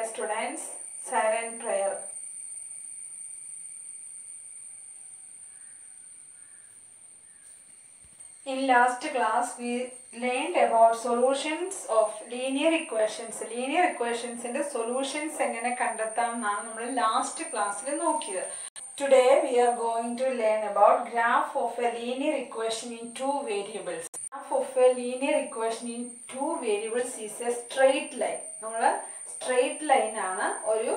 students, silent prayer. In last class, we learned about solutions of linear equations. Linear equations ന്റെ solutions എങ്ങനെ കണ്ടെത്താം എന്നാണ് നമ്മൾ last ക്ലാസ്സിൽ നോക്കിയത് Today we are going to learn about graph of a linear equation in two variables. Graph of a linear equation in two variables is a straight line. നമ്മൾ straight line ആണ് ഒരു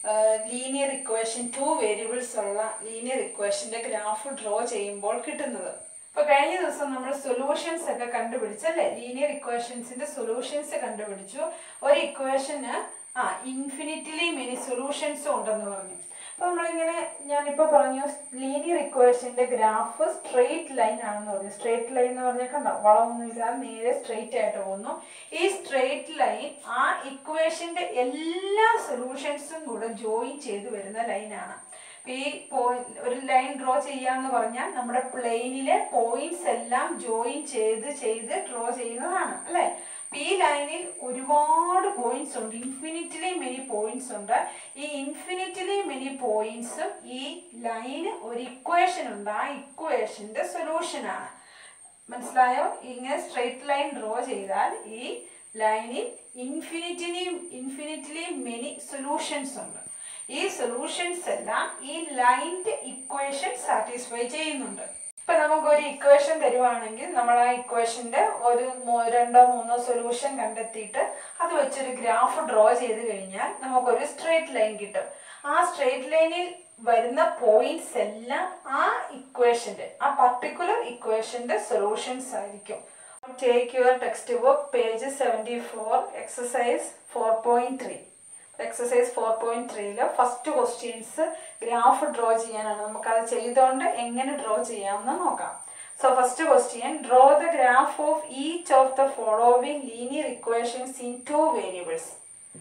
linear equation two variables ഉള്ള linear ഇക്വേഷന്റെ graph draw ചെയ്യുമ്പോൾ കിട്ടുന്നത് അപ്പൊ കഴിഞ്ഞ ദിവസം നമ്മൾ സൊല്യൂഷൻസ് ഒക്കെ കണ്ടുപിടിച്ചല്ലേ ലീനിയർ ഇക്വേഷൻസിന്റെ സൊല്യൂഷൻസ് കണ്ടുപിടിച്ചു ഒരു ഇക്വേഷന് ആ ഇൻഫിനിറ്റിലി മെനി സൊല്യൂഷൻസും ഉണ്ടെന്ന് പറഞ്ഞു അപ്പൊ നമ്മളിങ്ങനെ ഞാനിപ്പോ പറഞ്ഞു ലീനിയർ ഇക്വേഷന്റെ ഗ്രാഫ് സ്ട്രെയിറ്റ് ലൈൻ ആണെന്ന് പറഞ്ഞു സ്ട്രെയിറ്റ് ലൈൻ എന്ന് പറഞ്ഞാൽ കണ്ടോ വളമൊന്നുമില്ലാതെ നേരെ സ്ട്രെയിറ്റ് ആയിട്ട് പോകുന്നു ഈ സ്ട്രെയിറ്റ് ലൈൻ ആ ഇക്വേഷന്റെ എല്ലാ സൊല്യൂഷൻസും കൂടെ ജോയിൻ ചെയ്ത് വരുന്ന ലൈനാണ് ഈ പോയിന്റ് ഒരു ലൈൻ ഡ്രോ ചെയ്യാന്ന് പറഞ്ഞാൽ നമ്മുടെ പ്ലെയിനിലെ പോയിന്റ്സ് എല്ലാം ജോയിൻ ചെയ്ത് ചെയ്ത് ഡ്രോ ചെയ്യുന്നതാണ് അല്ലെ ഈ ലൈനിൽ ഒരുപാട് പോയിന്റ്സ് ഉണ്ട് ഇൻഫിനിറ്റിലി മെനി പോയിന്റ്സ് ഉണ്ട് ഈ ഇൻഫിനിറ്റിലി മെനി പോയിന്റ്സും ഈ ലൈന് ഒരു ഇക്വേഷൻ ഉണ്ട് ആ ഇക്വേഷന്റെ സൊല്യൂഷൻ ആണ് മനസ്സിലായോ ഇങ്ങനെ സ്ട്രെയിറ്റ് ലൈൻ ഡ്രോ ചെയ്താൽ ഈ ലൈനിൽ ഇൻഫിനിറ്റിലി ഇൻഫിനിറ്റിലി മെനി സൊല്യൂഷൻസ് ഉണ്ട് ഈ സൊല്യൂഷൻസ് എല്ലാം ഈ ലൈനിന്റെ ഇക്വേഷൻ സാറ്റിസ്ഫൈ ചെയ്യുന്നുണ്ട് ഇപ്പൊ നമുക്ക് ഒരു ഇക്വേഷൻ തരുവാണെങ്കിൽ നമ്മൾ ആ ഇക്വേഷന്റെ ഒരു മൂ- രണ്ടോ മൂന്നോ സൊല്യൂഷൻ കണ്ടെത്തിയിട്ട് അത് വെച്ചൊരു ഗ്രാഫ് ഡ്രോ ചെയ്ത് കഴിഞ്ഞാൽ നമുക്കൊരു സ്ട്രെയിറ്റ് ലൈൻ കിട്ടും ആ സ്ട്രെയിറ്റ് ലൈനിൽ വരുന്ന പോയിന്റ്സ് എല്ലാം ആ ഇക്വേഷന്റെ ആ പർട്ടിക്കുലർ ഇക്വേഷന്റെ സൊല്യൂഷൻസ് ആയിരിക്കും take your text book page seventy four exercise four point three exercise four point ത്രീയില് ഫസ്റ്റ് ക്വസ്റ്റ്യൻസ് ഗ്രാഫ് ഡ്രോ ചെയ്യാനാണ് നമുക്കത് ചെയ്തുകൊണ്ട് എങ്ങനെ ഡ്രോ ചെയ്യാമെന്ന് നോക്കാം so first question draw the graph of each of the following linear equations in two variables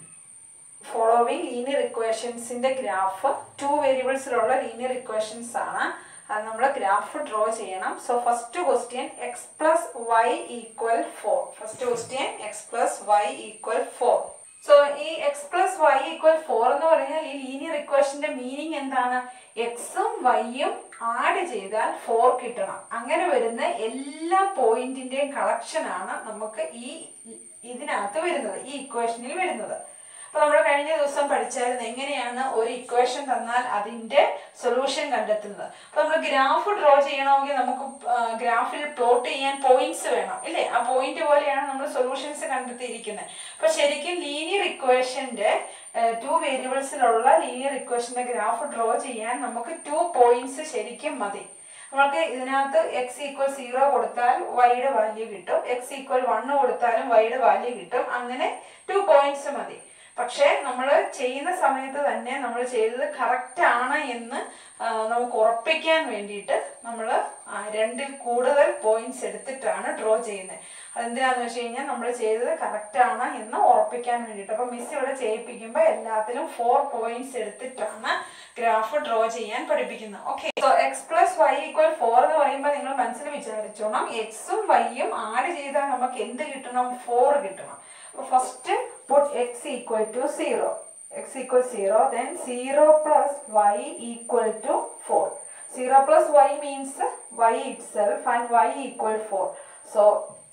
following linear ഇക്വേഷൻസിന്റെ graph two വേരിയബിൾസിലുള്ള linear equations ആണ് അത് നമ്മൾ ഗ്രാഫ് ഡ്രോ ചെയ്യണം so first question x plus y equal four first question x plus y equal four so ഈ x plus y equal four എന്ന് പറഞ്ഞാൽ ഈ ലീനിയർ ഇക്വേഷന്റെ മീനിങ് എന്താണ് എക്സും വൈയും ആഡ് ചെയ്താൽ ഫോർ കിട്ടണം അങ്ങനെ വരുന്ന എല്ലാ പോയിന്റിന്റെയും കളക്ഷൻ ആണ് നമുക്ക് ഈ ഇതിനകത്ത് വരുന്നത് ഈ ഇക്വേഷനിൽ വരുന്നത് അപ്പൊ നമ്മൾ കഴിഞ്ഞ ദിവസം പഠിച്ചായിരുന്നു എങ്ങനെയാണ് ഒരു ഇക്വേഷൻ തന്നാൽ അതിന്റെ സൊല്യൂഷൻ കണ്ടെത്തുന്നത് അപ്പൊ നമ്മൾ ഗ്രാഫ് ഡ്രോ ചെയ്യണമെങ്കിൽ നമുക്ക് ഗ്രാഫിൽ പ്ലോട്ട് ചെയ്യാൻ പോയിന്റ്സ് വേണം ഇല്ലേ ആ പോയിന്റ് പോലെയാണ് നമ്മൾ സൊല്യൂഷൻസ് കണ്ടെത്തിയിരിക്കുന്നത് അപ്പൊ ശരിക്കും ലീനിയർ ഇക്വേഷന്റെ ടു വേരിയബിൾസിലുള്ള ലീനിയർ ഇക്വേഷന്റെ ഗ്രാഫ് ഡ്രോ ചെയ്യാൻ നമുക്ക് ടു പോയിന്റ്സ് ശരിക്കും മതി നമുക്ക് ഇതിനകത്ത് എക്സ് ഈക്വൽ സീറോ കൊടുത്താൽ വൈയുടെ വാല്യൂ കിട്ടും എക്സ് ഈക്വൽ വണ്ണ് കൊടുത്താലും വൈയുടെ വാല്യൂ കിട്ടും അങ്ങനെ ടു പോയിന്റ്സ് മതി പക്ഷേ നമ്മൾ ചെയ്യുന്ന സമയത്ത് തന്നെ നമ്മൾ ചെയ്തത് കറക്റ്റ് ആണ് എന്ന് ആ, നമുക്ക് ഉറപ്പിക്കാൻ വേണ്ടിയിട്ട് നമ്മൾ രണ്ടിൽ കൂടുതൽ പോയിന്റ്സ് എടുത്തിട്ടാണ് ഡ്രോ ചെയ്യുന്നത് അതെന്തിനാന്ന് വെച്ച് കഴിഞ്ഞാൽ നമ്മൾ ചെയ്തത് കറക്റ്റ് ആണ് എന്ന് ഉറപ്പിക്കാൻ വേണ്ടിയിട്ട് അപ്പൊ മിസ് ഇവിടെ ചെയ്യിപ്പിക്കുമ്പോൾ എല്ലാത്തിലും ഫോർ പോയിന്റ്സ് എടുത്തിട്ടാണ് ഗ്രാഫ് ഡ്രോ ചെയ്യാൻ പഠിപ്പിക്കുന്നത് okay so x plus y equal four എന്ന് പറയുമ്പോൾ നിങ്ങൾ മനസ്സിൽ വിചാരിച്ചോണം എക്സും വൈയും ആഡ് ചെയ്താൽ നമുക്ക് എന്ത് കിട്ടണം ഫോർ കിട്ടണം അപ്പൊ first put x equal to zero x equal zero then zero plus y equal to four zero plus y means y itself and y equal four so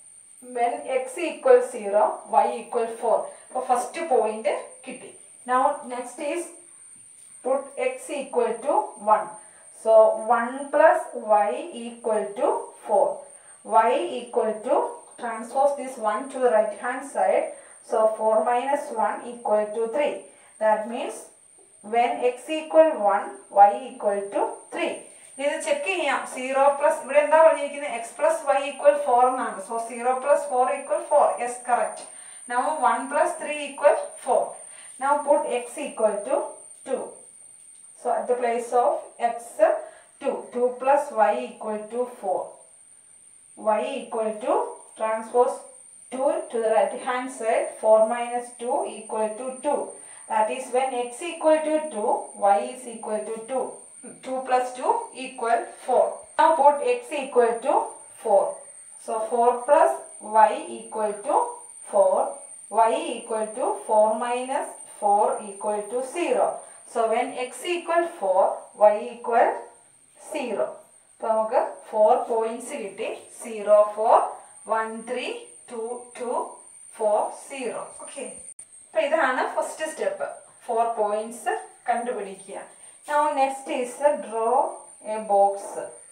when x equal zero y equal four അപ്പോൾ first point കിട്ടി now next is put x equal to 1. So 1 plus y equal to 4. y equal to transpose this 1 to the right hand side. So 4 minus 1 equal to 3. That means when x equal 1, y equal to 3. ഇത് check ചെയ്യാം zero plus ഇവിടെ എന്താ പറഞ്ഞിരിക്കുന്നത് x plus y equal four എന്നാണ് so zero plus four equal four yes correct now one plus three equal four now put x equal to two So at the place of x 2, 2 plus y equal to 4. y equal to transpose 2 to the right hand side 4 minus 2 equal to 2. That is when x equal to 2, y is equal to 2. 2 plus 2 equal 4. Now put x equal to 4. So 4 plus y equal to 4. y equal to 4 minus four equal to zero so when x equal four y equal zero അപ്പോൾ നമുക്ക് four points കിട്ടി zero four one three two two four zero okay അപ്പോൾ ഇതാണ് first step four points കണ്ടുപിടിക്കുക Now next is uh, draw a box.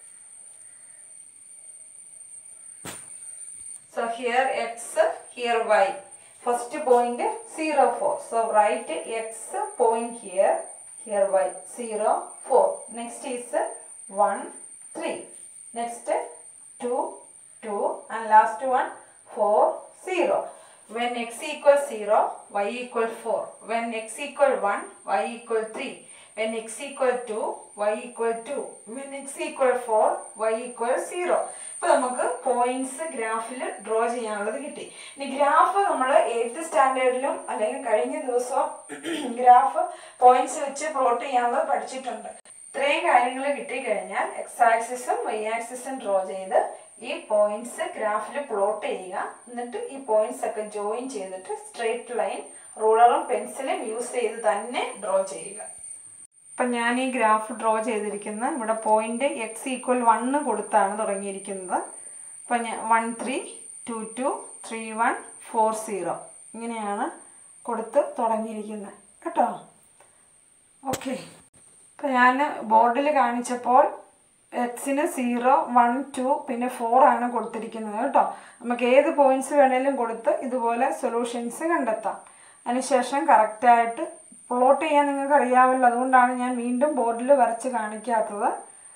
So here x, here y. First point 0, 4. So write x point here, here y 0, 4. Next is 1, 3. Next 2, 2 and last one 4, 0. When x equals 0, y equal 4. When x equal 1, y equal 3. When x equal 2, y equal 2. When x equal 4, y equal 0. ഇപ്പോൾ നമുക്ക് points ഗ്രാഫിൽ draw ചെയ്യാനുള്ളത് കിട്ടി ഇനി graph നമ്മൾ eighth സ്റ്റാൻഡേർഡിലും അല്ലെങ്കിൽ കഴിഞ്ഞ ദിവസം ഗ്രാഫ് പോയിന്റ്സ് വെച്ച് പ്ലോട്ട് ചെയ്യാനുള്ളത് പഠിച്ചിട്ടുണ്ട് ഇത്രയും കാര്യങ്ങൾ കിട്ടിക്കഴിഞ്ഞാൽ എക്സ് ആക്സിസും വൈ ആക്സിസും ഡ്രോ ചെയ്ത് ഈ പോയിന്റ്സ് ഗ്രാഫിൽ പ്ലോട്ട് ചെയ്യുക എന്നിട്ട് ഈ പോയിന്റ്സ് ഒക്കെ ജോയിൻ ചെയ്തിട്ട് സ്ട്രെയിറ്റ് ലൈൻ റൂളറും പെൻസിലും യൂസ് ചെയ്ത് തന്നെ ഡ്രോ ചെയ്യുക അപ്പം ഞാൻ ഈ ഗ്രാഫ് ഡ്രോ ചെയ്തിരിക്കുന്നത് ഇവിടെ പോയിന്റ് എക്സ് ഈക്വൽ വണ്ണ് കൊടുത്താണ് തുടങ്ങിയിരിക്കുന്നത് അപ്പം ഞാൻ one three two two three one four zero ഇങ്ങനെയാണ് കൊടുത്ത് തുടങ്ങിയിരിക്കുന്നത് കേട്ടോ ഓക്കെ ഇപ്പം ഞാൻ ബോർഡിൽ കാണിച്ചപ്പോൾ എക്സിന് സീറോ വൺ ടു പിന്നെ ഫോർ ആണ് കൊടുത്തിരിക്കുന്നത് കേട്ടോ നമുക്ക് ഏത് പോയിന്റ്സ് വേണേലും കൊടുത്ത് ഇതുപോലെ സൊല്യൂഷൻസ് കണ്ടെത്താം അതിനുശേഷം കറക്റ്റായിട്ട് പ്ലോട്ട് ചെയ്യാൻ നിങ്ങൾക്ക് അറിയാമല്ലോ അതുകൊണ്ടാണ് ഞാൻ വീണ്ടും ബോർഡിൽ വരച്ച് കാണിക്കാത്തത്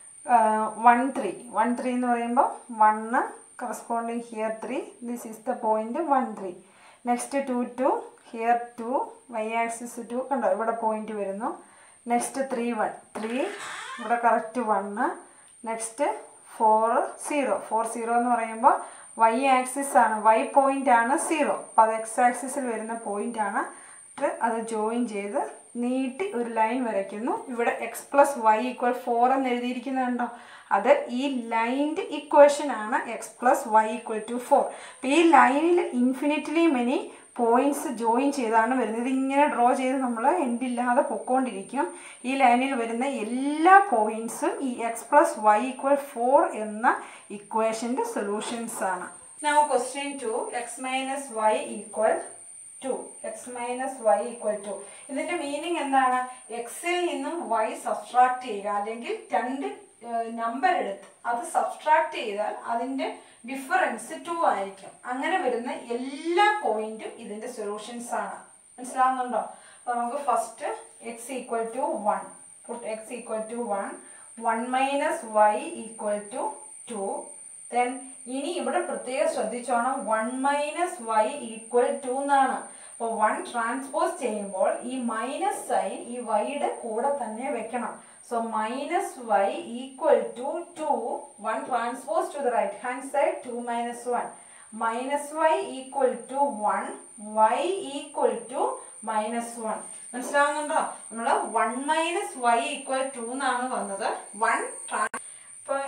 വൺ ത്രീ വൺ ത്രീ എന്ന് പറയുമ്പോൾ one corresponding here three this is the point one three next two two here two y axis two കണ്ടോ ഇവിടെ പോയിന്റ് വരുന്നു നെക്സ്റ്റ് ത്രീ വൺ ത്രീ ഇവിടെ correct one next four zero four zero എന്ന് പറയുമ്പോൾ y axis ആണ് y point ആണ് zero അപ്പോൾ അത് എക്സ് ആക്സിസിൽ വരുന്ന പോയിന്റ് ആണ് അത് ജോയിൻ ചെയ്ത് നീട്ടി ഒരു ലൈൻ വരയ്ക്കുന്നു ഇവിടെ x plus y equal four എന്ന് എഴുതിയിരിക്കുന്നുണ്ടോ അത് ഈ ലൈൻ്റെ ഇക്വേഷൻ ആണ് x plus y equal to four അപ്പം ഈ ലൈനിൽ ഇൻഫിനിറ്റ്ലി മെനി പോയിന്റ്സ് ജോയിൻ ചെയ്താണ് വരുന്നത് ഇങ്ങനെ ഡ്രോ ചെയ്ത് നമ്മൾ എൻഡില്ലാതെ പൊക്കോണ്ടിരിക്കും ഈ ലൈനിൽ വരുന്ന എല്ലാ പോയിന്റ്സും ഈ x plus y equal four എന്ന ഇക്വേഷൻ്റെ സൊല്യൂഷൻസ് ആണ് now question two x minus y equal to x minus y equal to ഇതിന്റെ മീനിങ് എന്താണ് എക്സിൽ നിന്നും വൈ സബ്സ്ട്രാക്ട് ചെയ്യുക അല്ലെങ്കിൽ രണ്ട് നമ്പർ എടുത്ത് അത് സബ്സ്ട്രാക്ട് ചെയ്താൽ അതിന്റെ ഡിഫറൻസ് ടു ആയിരിക്കും അങ്ങനെ വരുന്ന എല്ലാ പോയിന്റും ഇതിന്റെ സൊല്യൂഷൻസ് ആണ് മനസ്സിലാവുന്നുണ്ടോ അപ്പൊ നമുക്ക് first x equal to one put x equal to one one minus y equal to two then ഇനി ഇവിടെ പ്രത്യേകം ശ്രദ്ധിച്ചോണം one minus y equal to എന്നാണ് അപ്പോൾ വൺ ട്രാൻസ്പോസ് ചെയ്യുമ്പോൾ ഈ മൈനസ് സൈൻ ഈ വൈയുടെ കൂടെ തന്നെ വെക്കണം so minus y equal to two one transpose to the right hand side two minus one minus y equal to one y equal to minus one മനസ്സിലാവുന്നുണ്ടോ നമ്മൾ one minus y equal to എന്നാണ് വന്നത് one ട്രാൻ ഇപ്പോൾ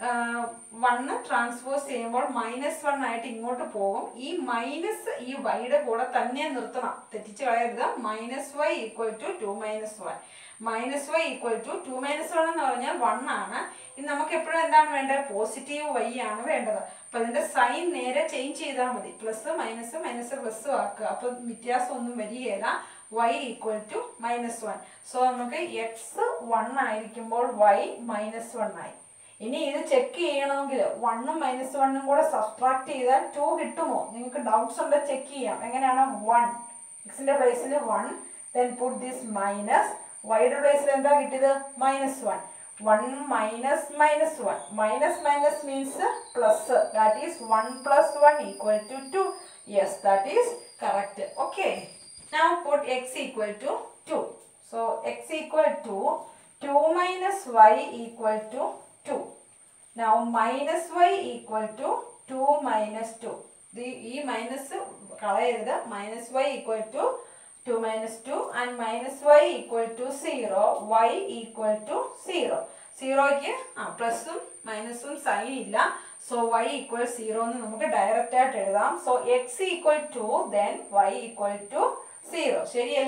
one transpose ചെയ്യുമ്പോൾ minus one ആയിട്ട് ഇങ്ങോട്ട് പോകും ഈ മൈനസ് ഈ വൈയുടെ കൂടെ തന്നെ നിർത്തണം തെറ്റിച്ച് കളയരുത് minus y equal to two minus one minus y equal to two minus one എന്ന് പറഞ്ഞാൽ വൺ ആണ് ഇനി നമുക്ക് എപ്പോഴും എന്താണ് വേണ്ടത് പോസിറ്റീവ് വൈ ആണ് വേണ്ടത് അപ്പൊ ഇതിന്റെ സൈൻ നേരെ ചേഞ്ച് ചെയ്താൽ മതി പ്ലസ് മൈനസ് മൈനസ് പ്ലസ് ആക്കുക അപ്പൊ വ്യത്യാസം ഒന്നും വരികയില്ല y equal to minus one so നമുക്ക് എക്സ് വൺ ആയിരിക്കുമ്പോൾ വൈ മൈനസ് വൺ ആയി ഇനി ഇത് ചെക്ക് ചെയ്യണമെങ്കിൽ വണ്ണും മൈനസ് വണ്ണും കൂടെ സബ്ട്രാക്ട് ചെയ്താൽ ടു കിട്ടുമോ നിങ്ങൾക്ക് ഡൗട്ട്സ് ഉണ്ട് ചെക്ക് ചെയ്യാം എങ്ങനെയാണ് വൺ എക്സിന്റെ പ്ലേസിൽ one then put this minus വൈയുടെ പ്ലേസിൽ എന്താ കിട്ടിയത് minus one one minus minus one minus minus means plus that is one plus one equal to two yes that is correct okay now put x equal to 2 so x equal to 2 minus y equal to 2 now minus y equal to 2 minus 2 the ഈ minus കളയരുത് minus y equal to two minus two and minus y equal to zero y equal to zero സീറോയ്ക്ക് ആ പ്ലസും മൈനസും sign ഇല്ല so y equal zero എന്ന് നമുക്ക് direct ആയിട്ട് എഴുതാം so x equal to then y equal to zero ശരിയല്ലേ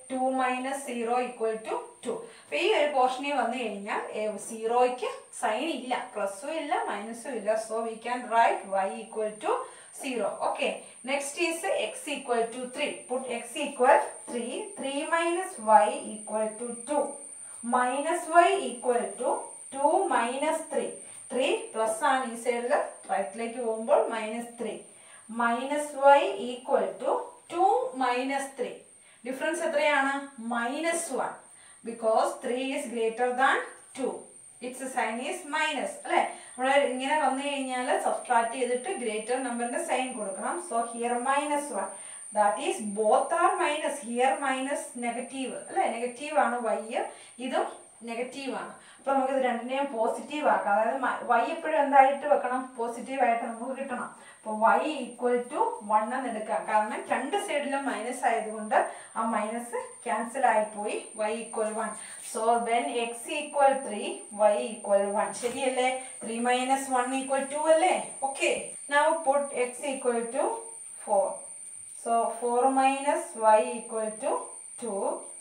two minus zero equal to two അപ്പൊ ഈ ഒരു പോർഷനിൽ വന്നു കഴിഞ്ഞാൽ സീറോയ്ക്ക് സൈൻ ഇല്ല പ്ലസും ഇല്ല മൈനസും ഇല്ല so we can write y equal to zero okay next is x equal to three put x equal three three minus y equal to two minus y equal to two minus three three plus ആണ് ഈ സൈഡിൽ റൈറ്റിലേക്ക് പോകുമ്പോൾ minus three minus y equal to two minus three difference എത്രയാണ് minus one because three is greater than two its sign is minus അല്ലെ നമ്മൾ ഇങ്ങനെ വന്നു കഴിഞ്ഞാൽ സബ്സ്ട്രാക്ട് ചെയ്തിട്ട് ഗ്രേറ്റർ നമ്പറിന്റെ സൈൻ കൊടുക്കണം so here minus one that is both are minus here minus negative അല്ലെ നെഗറ്റീവ് ആണ് വൈ ഇതും നെഗറ്റീവ് ആണ് അപ്പൊ നമുക്ക് ഇത് രണ്ടിനെയും പോസിറ്റീവ് ആക്കാം അതായത് വൈ എപ്പോഴും എന്തായിട്ട് വെക്കണം പോസിറ്റീവ് ആയിട്ട് നമുക്ക് കിട്ടണം അപ്പൊ വൈ ഈക്വൽ ടു വൺ എന്ന് എടുക്കാം കാരണം രണ്ട് സൈഡിലും മൈനസ് ആയതുകൊണ്ട് ആ മൈനസ് ക്യാൻസൽ ആയിപ്പോയി y equal one so when x equal three y equal one ശരിയല്ലേ three minus one equal to അല്ലേ okay now put x equal to four so four minus y equal to two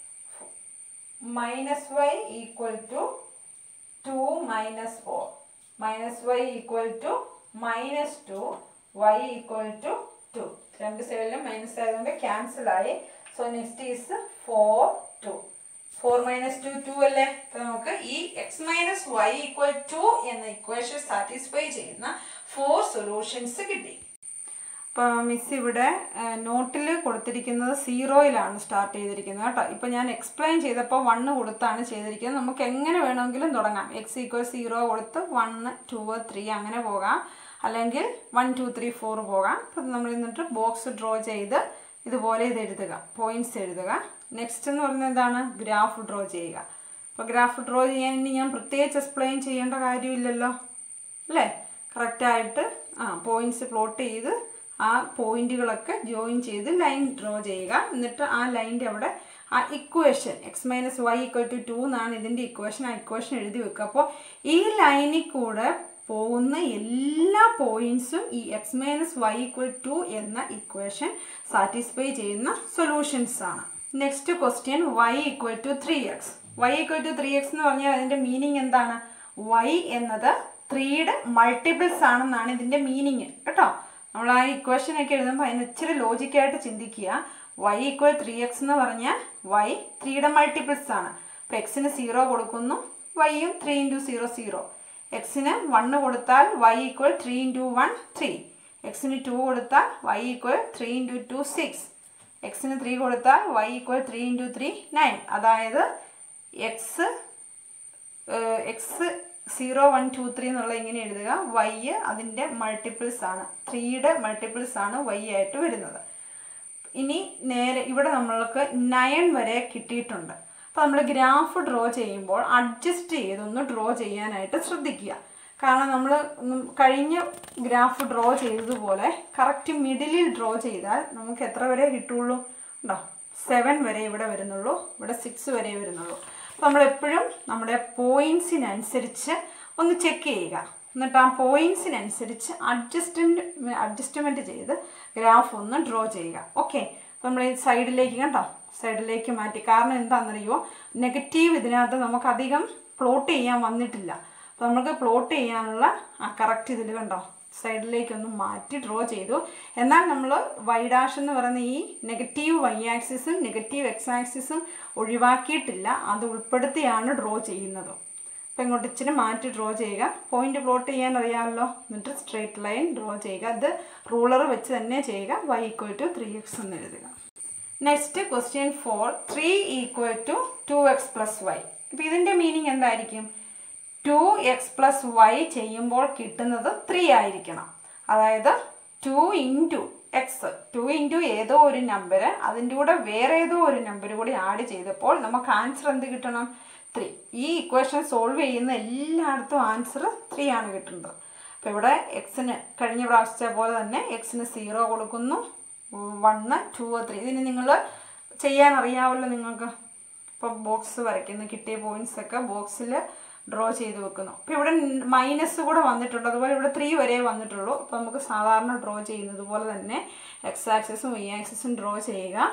minus y equal to 2 minus 4 minus y equal to minus 2 y equal to 2 രണ്ട് സൈഡിലും minus ആയതുകൊണ്ട് cancel ആയി so next is four two four minus two two അല്ലേ അപ്പൊ നമുക്ക് ഈ x minus y equal to എന്ന equation satisfy ചെയ്യുന്ന ഫോർ സൊല്യൂഷൻസ് കിട്ടി ഇപ്പോൾ മിസ് ഇവിടെ നോട്ടിൽ കൊടുത്തിരിക്കുന്നത് സീറോയിലാണ് സ്റ്റാർട്ട് ചെയ്തിരിക്കുന്നത് കേട്ടോ ഇപ്പോൾ ഞാൻ എക്സ്പ്ലെയിൻ ചെയ്തപ്പോൾ വണ്ണ് കൊടുത്താണ് ചെയ്തിരിക്കുന്നത് നമുക്ക് എങ്ങനെ വേണമെങ്കിലും തുടങ്ങാം എക്സ് ഈക്വൽ സീറോ കൊടുത്ത് വണ്ണ് ടു ത്രീ അങ്ങനെ പോകാം അല്ലെങ്കിൽ വൺ ടു ത്രീ ഫോർ പോകാം അപ്പം നമ്മൾ എന്നിട്ട് ബോക്സ് ഡ്രോ ചെയ്ത് ഇതുപോലെ ഇത് എഴുതുക പോയിന്റ്സ് എഴുതുക നെക്സ്റ്റ് എന്ന് പറയുന്നത് എന്താണ് ഗ്രാഫ് ഡ്രോ ചെയ്യുക അപ്പോൾ ഗ്രാഫ് ഡ്രോ ചെയ്യാൻ ഇനി ഞാൻ പ്രത്യേകിച്ച് എക്സ്പ്ലെയിൻ ചെയ്യേണ്ട കാര്യമില്ലല്ലോ അല്ലേ കറക്റ്റായിട്ട് ആ പോയിന്റ്സ് പ്ലോട്ട് ചെയ്ത് ആ പോയിന്റുകളൊക്കെ ജോയിൻ ചെയ്ത് ലൈൻ ഡ്രോ ചെയ്യുക എന്നിട്ട് ആ ലൈൻ്റെ അവിടെ ആ equation x minus y equal to two എന്നാണ് ഇതിൻ്റെ ഇക്വേഷൻ ആ ഇക്വേഷൻ എഴുതി വെക്കുക അപ്പോൾ ഈ ലൈനിൽ കൂടെ പോകുന്ന എല്ലാ പോയിന്റ്സും ഈ x minus y equal to എന്ന ഇക്വേഷൻ സാറ്റിസ്ഫൈ ചെയ്യുന്ന സൊല്യൂഷൻസ് ആണ് next question y equal to three x y equal to three x എന്ന് പറഞ്ഞാൽ അതിൻ്റെ മീനിങ് എന്താണ് വൈ എന്നത് ത്രീയുടെ മൾട്ടിപ്പിൾസ് ആണെന്നാണ് ഇതിൻ്റെ മീനിങ് കേട്ടോ നമ്മൾ ആ ഇക്വേഷൻ ഒക്കെ എഴുതുമ്പോൾ അതിന് ഇച്ചിരി ലോജിക്കായിട്ട് ചിന്തിക്കുക വൈ ഈക്വൽ ത്രീ എക്സ് എന്ന് പറഞ്ഞാൽ വൈ ത്രീയുടെ മൾട്ടിപ്പിൾസ് ആണ് അപ്പോൾ എക്സിന് സീറോ കൊടുക്കുന്നു വൈയും ത്രീ ഇൻറ്റു സീറോ സീറോ എക്സിന് വണ്ണ് കൊടുത്താൽ y equal three into one three എക്സിന് ടു കൊടുത്താൽ y equal three into two six എക്സിന് ത്രീ കൊടുത്താൽ y equal three into three nine അതായത് x x zero one two three എന്നുള്ള ഇങ്ങനെ എഴുതുക വൈ അതിൻ്റെ മൾട്ടിപ്പിൾസ് ആണ് ത്രീയുടെ മൾട്ടിപ്പിൾസ് ആണ് വൈ ആയിട്ട് വരുന്നത് ഇനി നേരെ ഇവിടെ നമ്മൾക്ക് നയൻ വരെ കിട്ടിയിട്ടുണ്ട് അപ്പോൾ നമ്മൾ ഗ്രാഫ് ഡ്രോ ചെയ്യുമ്പോൾ അഡ്ജസ്റ്റ് ചെയ്തൊന്ന് ഡ്രോ ചെയ്യാനായിട്ട് ശ്രദ്ധിക്കുക കാരണം നമ്മൾ കഴിഞ്ഞ ഗ്രാഫ് ഡ്രോ ചെയ്തതുപോലെ കറക്റ്റ് മിഡിലിൽ ഡ്രോ ചെയ്താൽ നമുക്ക് എത്ര വരെ കിട്ടുള്ളൂ ഉണ്ടോ സെവൻ വരെ ഇവിടെ വരുന്നുള്ളൂ ഇവിടെ സിക്സ് വരെ വരുന്നുള്ളൂ അപ്പോൾ നമ്മൾ എപ്പോഴും നമ്മുടെ പോയിൻസിനനുസരിച്ച് ഒന്ന് ചെക്ക് ചെയ്യുക എന്നിട്ട് ആ പോയിൻസിനനുസരിച്ച് അഡ്ജസ്റ്റ്മെൻറ്റ് അഡ്ജസ്റ്റ്മെൻറ്റ് ചെയ്ത് ഗ്രാഫ് ഒന്ന് ഡ്രോ ചെയ്യുക ഓക്കെ അപ്പോൾ നമ്മൾ ഈ സൈഡിലേക്ക് കണ്ടോ സൈഡിലേക്ക് മാറ്റി കാരണം എന്താണെന്നറിയോ നെഗറ്റീവ് ഇതിനകത്ത് നമുക്ക് അധികം പ്ലോട്ട് ചെയ്യാൻ വന്നിട്ടില്ല അപ്പോൾ നമുക്ക് പ്ലോട്ട് ചെയ്യാനുള്ള ആ കറക്റ്റ് ഇതിൽ കണ്ടോ സൈഡിലേക്കൊന്ന് മാറ്റി ഡ്രോ ചെയ്തു എന്നാൽ നമ്മൾ വൈ ഡാഷ് എന്ന് പറയുന്ന ഈ നെഗറ്റീവ് വൈ ആക്സിസും നെഗറ്റീവ് എക്സ് ആക്സിസും ഒഴിവാക്കിയിട്ടില്ല അത് ഉൾപ്പെടുത്തിയാണ് ഡ്രോ ചെയ്യുന്നത് അപ്പോൾ ഇങ്ങോട്ട് ഇച്ചിരി മാറ്റി ഡ്രോ ചെയ്യുക പോയിന്റ് പ്ലോട്ട് ചെയ്യാൻ അറിയാമല്ലോ എന്നിട്ട് സ്ട്രേറ്റ് ലൈൻ ഡ്രോ ചെയ്യുക അത് റൂളർ വെച്ച് തന്നെ ചെയ്യുക y equal to three x എന്ന് എഴുതുക next question four three equal to two x plus y അപ്പോൾ ഇതിൻ്റെ മീനിങ് എന്തായിരിക്കും ടു എക്സ് പ്ലസ് വൈ ചെയ്യുമ്പോൾ കിട്ടുന്നത് ത്രീ ആയിരിക്കണം അതായത് two into x two into ഏതോ ഒരു നമ്പർ അതിൻ്റെ കൂടെ വേറെ ഏതോ ഒരു നമ്പർ കൂടി ആഡ് ചെയ്തപ്പോൾ നമുക്ക് ആൻസർ എന്ത് കിട്ടണം ത്രീ ഈ ഇക്വേഷൻ സോൾവ് ചെയ്യുന്ന എല്ലായിടത്തും ആൻസർ ത്രീ ആണ് കിട്ടുന്നത് അപ്പോൾ ഇവിടെ എക്സിന് കഴിഞ്ഞ പ്രാവശ്യത്തെ പോലെ തന്നെ എക്സിന് സീറോ കൊടുക്കുന്നു വണ്ണ് ടു ത്രീ ഇതിന് നിങ്ങൾ ചെയ്യാൻ അറിയാമല്ലോ നിങ്ങൾക്ക് ഇപ്പം ബോക്സ് വരയ്ക്കുന്നു കിട്ടിയ പോയിന്റ്സ് ഒക്കെ ബോക്സിൽ ഡ്രോ ചെയ്ത് വെക്കുന്നു അപ്പോൾ ഇവിടെ മൈനസ് കൂടെ വന്നിട്ടുണ്ട് അതുപോലെ ഇവിടെ ത്രീ വരെ വന്നിട്ടുള്ളൂ അപ്പോൾ നമുക്ക് സാധാരണ ഡ്രോ ചെയ്യുന്നത് പോലെ തന്നെ എക്സ് ആക്സിസും വൈ ആക്സിസും ഡ്രോ ചെയ്യുക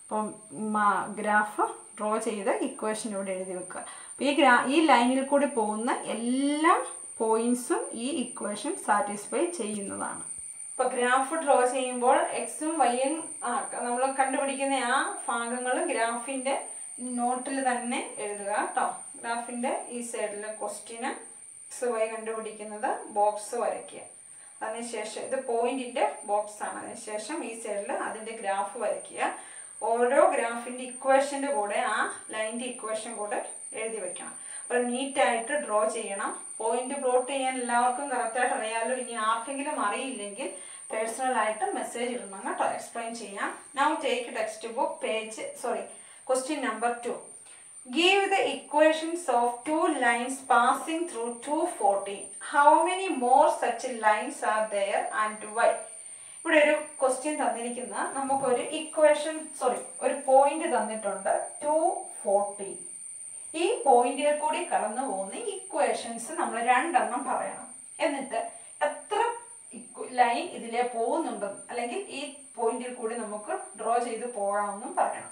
അപ്പം ഗ്രാഫ് ഡ്രോ ചെയ്ത് ഇക്വേഷൻ ഇവിടെ എഴുതി വെക്കുക അപ്പോൾ ഈ ഗ്രാ ഈ ലൈനിൽ കൂടി പോകുന്ന എല്ലാ പോയിന്റ്സും ഈ ഇക്വേഷൻ സാറ്റിസ്ഫൈ ചെയ്യുന്നതാണ് ഇപ്പോൾ ഗ്രാഫ് ഡ്രോ ചെയ്യുമ്പോൾ എക്സും വൈയും നമ്മൾ കണ്ടുപിടിക്കുന്ന ആ ഭാഗങ്ങൾ ഗ്രാഫിൻ്റെ നോട്ടിൽ തന്നെ എഴുതുക കേട്ടോ ഗ്രാഫിൻ്റെ ഈ സൈഡിലെ ക്വസ്റ്റ്യന് എക്സ് വൈ കണ്ടുപിടിക്കുന്നത് ബോക്സ് വരയ്ക്കുക അതിനുശേഷം ഇത് പോയിന്റിന്റെ ബോക്സ് ആണ് അതിനുശേഷം ഈ സൈഡിൽ അതിന്റെ ഗ്രാഫ് വരയ്ക്കുക ഓരോ ഗ്രാഫിന്റെ ഇക്വേഷന്റെ കൂടെ ആ ലൈനിന്റെ ഇക്വേഷൻ കൂടെ എഴുതി വെക്കണം അപ്പോൾ നീറ്റായിട്ട് ഡ്രോ ചെയ്യണം പോയിന്റ് പ്ലോട്ട് ചെയ്യാൻ എല്ലാവർക്കും കറക്റ്റായിട്ട് അറിയാമല്ലോ ഇനി ആർക്കെങ്കിലും അറിയില്ലെങ്കിൽ പേഴ്സണൽ ആയിട്ട് മെസ്സേജ് ഇടണം കേട്ടോ എക്സ്പ്ലെയിൻ ചെയ്യാം now take text book page sorry question number two Give the equations of two lines passing through 240. How many more such lines are there and why? ഇവിടെ ഒരു ക്വസ്റ്റ്യൻ തന്നിരിക്കുന്ന നമുക്കൊരു ഇക്വേഷൻ സോറി ഒരു point തന്നിട്ടുണ്ട് two forty ഈ പോയിന്റിൽ കൂടി കടന്നു പോകുന്ന ഇക്വേഷൻസ് നമ്മൾ രണ്ടെണ്ണം പറയണം എന്നിട്ട് എത്ര ലൈൻ ഇതിലെ പോകുന്നുണ്ടെന്ന് അല്ലെങ്കിൽ ഈ പോയിന്റിൽ കൂടി നമുക്ക് ഡ്രോ ചെയ്ത് പോകാമെന്നും പറയണം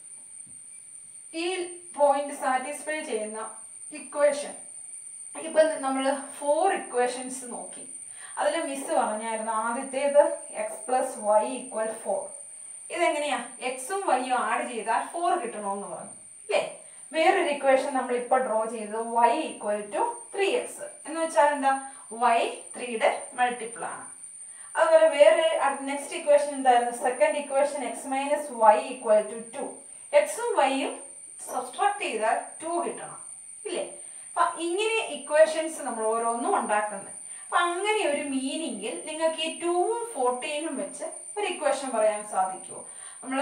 ഈ പോയിന്റ് സാറ്റിസ്ഫൈ ചെയ്യുന്ന ഇക്വേഷൻ ഇപ്പൊ നമ്മൾ ഫോർ ഇക്വേഷൻസ് നോക്കി അതിൽ മിസ് പറഞ്ഞായിരുന്നു ആദ്യത്തേത് x plus y equal four ഇതെങ്ങനെയാ എക്സും വൈയും ആഡ് ചെയ്താൽ ഫോർ കിട്ടണമെന്ന് പറഞ്ഞു അല്ലേ വേറൊരു ഇക്വേഷൻ നമ്മൾ ഇപ്പൊ ഡ്രോ ചെയ്തത് y equal to three x എന്ന് വെച്ചാൽ എന്താ വൈ ത്രീയുടെ മൾട്ടിപ്പിൾ ആണ് അതുപോലെ വേറെ നെക്സ്റ്റ് ഇക്വേഷൻ എന്തായിരുന്നു second equation x minus y equal to two എക്സും വൈയും സബ്സ്ട്രാക്ട് ചെയ്താൽ ടു കിട്ടണം ഇല്ലേ അപ്പൊ ഇങ്ങനെ ഇക്വേഷൻസ് നമ്മൾ ഓരോന്നും ഉണ്ടാക്കുന്നത് അപ്പൊ അങ്ങനെ ഒരു മീനിങ്ങിൽ നിങ്ങൾക്ക് ഈ ടൂവും ഫോർട്ടീനും വെച്ച് ഒരു ഇക്വേഷൻ പറയാൻ സാധിക്കുമോ നമ്മൾ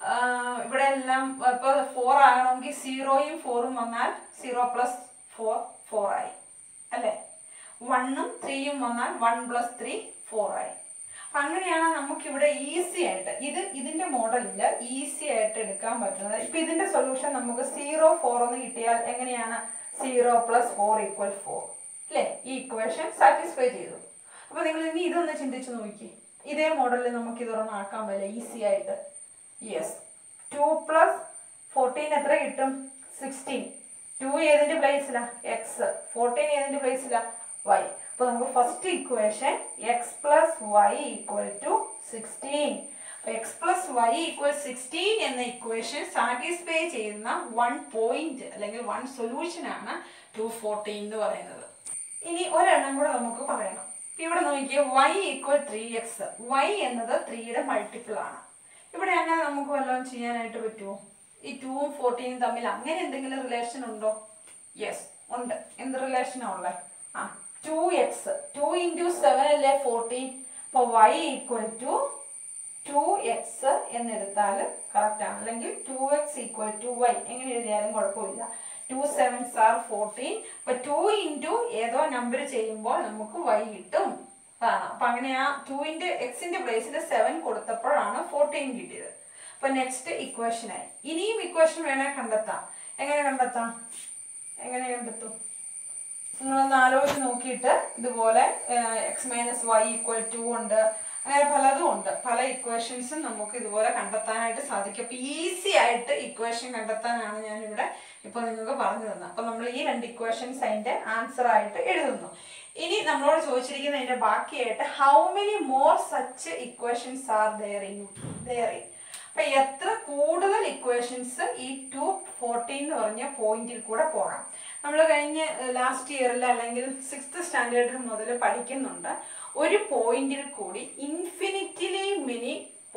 ഇവിടെ എല്ലാം ഇപ്പൊ ഫോർ ആകണമെങ്കിൽ സീറോയും ഫോറും വന്നാൽ സീറോ പ്ലസ് ഫോർ ഫോർ ആയി അല്ലേ വണ്ണും ത്രീയും വന്നാൽ വൺ പ്ലസ് ത്രീ ഫോർ ആയി അപ്പൊ അങ്ങനെയാണ് നമുക്കിവിടെ ഈസി ആയിട്ട് ഇത് ഇതിന്റെ മോഡലില് ഈസി ആയിട്ട് എടുക്കാൻ പറ്റുന്നത് ഇപ്പൊ ഇതിന്റെ സൊല്യൂഷൻ നമുക്ക് സീറോ ഫോർ എന്ന് കിട്ടിയാൽ എങ്ങനെയാണ് zero plus four equal four അല്ലേ ഈ ഇക്വേഷൻ സാറ്റിസ്ഫൈ ചെയ്തു അപ്പൊ നിങ്ങൾ ഇനി ഇതൊന്ന് ചിന്തിച്ച് നോക്കി ഇതേ മോഡലിൽ നമുക്ക് ഇതൊരെണ്ണം ആക്കാൻ പറ്റില്ല ഈസി ആയിട്ട് യെസ് ടു പ്ലസ് ഫോർട്ടീൻ എത്ര കിട്ടും സിക്സ്റ്റീൻ ടു ഏതിന്റെ പ്ലേസിലാ എക്സ് ഫോർട്ടീൻ ഏതിന്റെ പ്ലേസിലാ വൈ അപ്പൊ നമുക്ക് first equation x plus y equal to sixteen x plus y equal sixteen എന്ന ഇക്വേഷൻ സാറ്റിസ്ഫൈ ചെയ്യുന്ന വൺ പോയിന്റ് അല്ലെങ്കിൽ വൺ സൊല്യൂഷൻ ആണ് ടു ഫോർട്ടീൻ എന്ന് പറയുന്നത് ഇനി ഒരെണ്ണം കൂടെ നമുക്ക് പറയണം ഇവിടെ നോക്കിയേ y equal three x y എന്നത് ത്രീയുടെ മൾട്ടിപ്പിൾ ആണ് ഇവിടെ അങ്ങനെ നമുക്ക് വല്ലതും ചെയ്യാനായിട്ട് പറ്റുമോ ഈ ടൂവും ഫോർട്ടീനും തമ്മിൽ അങ്ങനെ എന്തെങ്കിലും റിലേഷൻ ഉണ്ടോ യെസ് ഉണ്ട് എന്ത് റിലേഷനാണ് ഉള്ളത് ആ two x two into seven അല്ലേ ഫോർട്ടീൻ അപ്പോൾ y equal to two x എന്നെടുത്താൽ കറക്റ്റ് ആണ് അല്ലെങ്കിൽ two x equal to y എങ്ങനെ എഴുതിയാലും കുഴപ്പമില്ല ടു സെവൻസ് ആർ ഫോർട്ടീൻ അപ്പൊ ടു ഇൻറ്റു ഏതോ നമ്പർ ചെയ്യുമ്പോൾ നമുക്ക് വൈ കിട്ടും അതാണ് അപ്പൊ അങ്ങനെ ആ ടുവിന്റെ എക്സിന്റെ പ്ലേസിൽ സെവൻ കൊടുത്തപ്പോഴാണ് ഫോർട്ടീൻ കിട്ടിയത് അപ്പൊ നെക്സ്റ്റ് ഇക്വേഷനായി ഇനിയും ഇക്വേഷൻ വേണേ കണ്ടെത്താം എങ്ങനെ കണ്ടെത്താം എങ്ങനെ കണ്ടെത്തും നിങ്ങളൊന്ന് ആലോചിച്ച് നോക്കിയിട്ട് ഇതുപോലെ x minus y equal to ഉണ്ട് അങ്ങനെ പലതും ഉണ്ട് പല ഇക്വേഷൻസും നമുക്ക് ഇതുപോലെ കണ്ടെത്താനായിട്ട് സാധിക്കും അപ്പൊ ഈസി ആയിട്ട് ഇക്വേഷൻ കണ്ടെത്താനാണ് ഞാനിവിടെ ഇപ്പൊ നിങ്ങൾക്ക് പറഞ്ഞു തന്നത് അപ്പൊ നമ്മൾ ഈ രണ്ട് ഇക്വേഷൻസ് അതിന്റെ ആൻസർ ആയിട്ട് എഴുതുന്നു ഇനി നമ്മളോട് ചോദിച്ചിരിക്കുന്ന അതിന്റെ ബാക്കിയായിട്ട് how many more such equations are there in there in അപ്പൊ എത്ര കൂടുതൽ ഇക്വേഷൻസ് ഈ ടു ഫോർട്ടീൻ എന്ന് പറഞ്ഞ പോയിന്റിൽ കൂടെ പോകാം നമ്മൾ കഴിഞ്ഞ ലാസ്റ്റ് ഇയറിൽ അല്ലെങ്കിൽ സിക്സ്ത് സ്റ്റാൻഡേർഡിൽ മുതൽ പഠിക്കുന്നുണ്ട് ഒരു പോയിന്റിൽ കൂടി ഇൻഫിനിറ്റിലി മിനി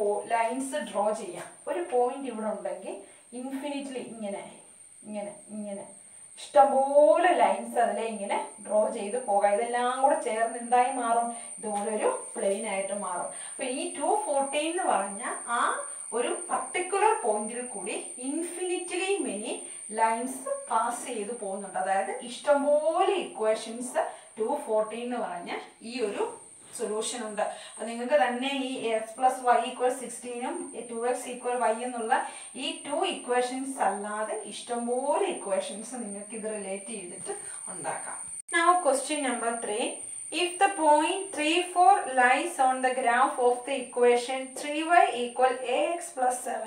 ലൈൻസ് ഡ്രോ ചെയ്യാം ഒരു പോയിന്റ് ഇവിടെ ഉണ്ടെങ്കിൽ ഇൻഫിനിറ്റ്ലി ഇങ്ങനെ ഇങ്ങനെ ഇങ്ങനെ ഇഷ്ടംപോലെ ലൈൻസ് അതിലെ ഇങ്ങനെ ഡ്രോ ചെയ്ത് പോകാം ഇതെല്ലാം കൂടെ ചേർന്ന് എന്തായി മാറും ഇതുപോലൊരു പ്ലെയിൻ ആയിട്ട് മാറും അപ്പൊ ഈ ടു ഫോർട്ടീൻ എന്ന് പറഞ്ഞ ആ ഒരു പർട്ടിക്കുലർ പോയിന്റിൽ കൂടി ഇൻഫിനിറ്റ്ലി മെനി ലൈൻസ് പാസ് ചെയ്ത് പോകുന്നുണ്ട് അതായത് ഇഷ്ടംപോലെ ഇക്വേഷൻസ് ടു ഫോർട്ടീൻ എന്ന് പറഞ്ഞ ഈ ഒരു സൊല്യൂഷൻ ഉണ്ട് അപ്പൊ നിങ്ങൾക്ക് തന്നെ ഈ എക്സ് പ്ലസ് വൈ ഈക്വൽ സിക്സ്റ്റീനും ടു എക്സ് ഈക്വൽ വൈ എന്നുള്ള ഈ ടു ഇക്വേഷൻസ് അല്ലാതെ ഇഷ്ടംപോലെ ഇക്വേഷൻസ് നിങ്ങൾക്ക് ഇത് റിലേറ്റ് ചെയ്തിട്ട് ഉണ്ടാക്കാം Now question number 3. If the point 3, 4 lies on the graph of the equation 3y equal ax plus 7,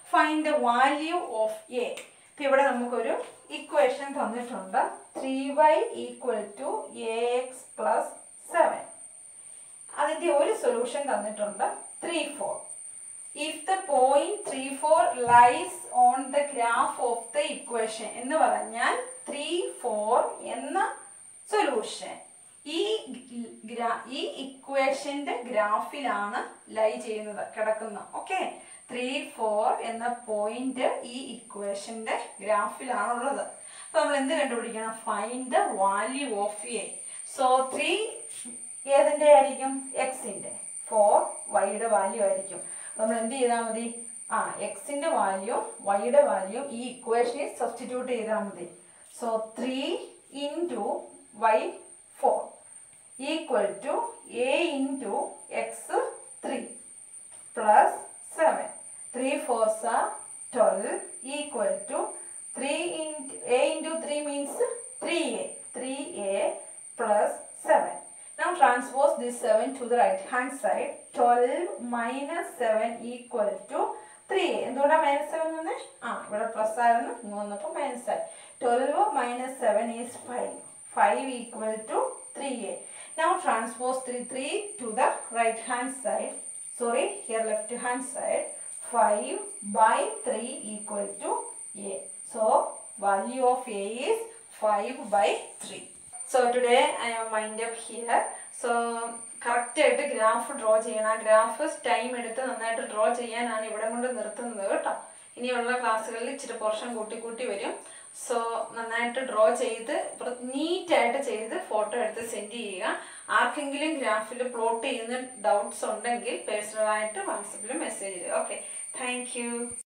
find the value of a ഇപ്പം ഇവിടെ നമുക്കൊരു ഇക്വേഷൻ തന്നിട്ടുണ്ട് three y equal to a x plus seven അതിൻ്റെ ഒരു solution തന്നിട്ടുണ്ട് three four if the point three four lies on the graph of the equation എന്ന് പറഞ്ഞാൽ three four എന്ന സൊല്യൂഷൻ ഈ ഗ്രാ ഈ ഇക്വേഷന്റെ ഗ്രാഫിലാണ് ലൈ ചെയ്യുന്നത് കിടക്കുന്നത് ഓക്കെ ത്രീ ഫോർ എന്ന പോയിന്റ് ഈ ഇക്വേഷന്റെ ഗ്രാഫിലാണുള്ളത് അപ്പൊ നമ്മൾ എന്ത് കണ്ടുപിടിക്കണം find the value of a so three ഏതിന്റെ ആയിരിക്കും എക്സിന്റെ ഫോർ വൈയുടെ വാല്യൂ ആയിരിക്കും നമ്മൾ എന്ത് ചെയ്താൽ മതി ആ എക്സിന്റെ വാല്യൂ വൈയുടെ വാല്യൂ ഈ ഇക്വേഷനിൽ സബ്സ്റ്റിറ്റ്യൂട്ട് ചെയ്താൽ മതി so three into y four equal to a into x three plus seven three fours are twelve equal to three into a into three means three a three a plus seven Now transpose this 7 to the right hand side. 12 minus 7 equal to 3. എന്തുകൊണ്ടാണ് minus seven വന്നേ ആ ഇവിടെ plus ആയിരുന്നു ഇങ്ങ് വന്നപ്പോൾ minus ആയി twelve minus seven is five five equal to three a now transpose three three to the right hand side sorry here left hand side five by three equal to a so value of a is five by three so today I am mind up here so കറക്റ്റായിട്ട് graph draw ചെയ്യണം ആ graph time എടുത്ത് നന്നായിട്ട് draw ചെയ്യാനാണ് ഇവിടെ കൊണ്ട് നിർത്തുന്നത് കേട്ടോ ഇനിയുള്ള ക്ലാസ്സുകളിൽ ഇച്ചിരി പോർഷൻ കൂട്ടി കൂട്ടി വരും സോ നന്നായിട്ട് ഡ്രോ ചെയ്ത് നീറ്റായിട്ട് ചെയ്ത് ഫോട്ടോ എടുത്ത് സെൻഡ് ചെയ്യുക ആർക്കെങ്കിലും ഗ്രാഫിൽ പ്ലോട്ട് ചെയ്യുന്ന ഡൗട്ട്സ് ഉണ്ടെങ്കിൽ പേഴ്സണലായിട്ട് വാട്സപ്പിൽ മെസ്സേജ് ചെയ്യുക ഓക്കെ താങ്ക് യു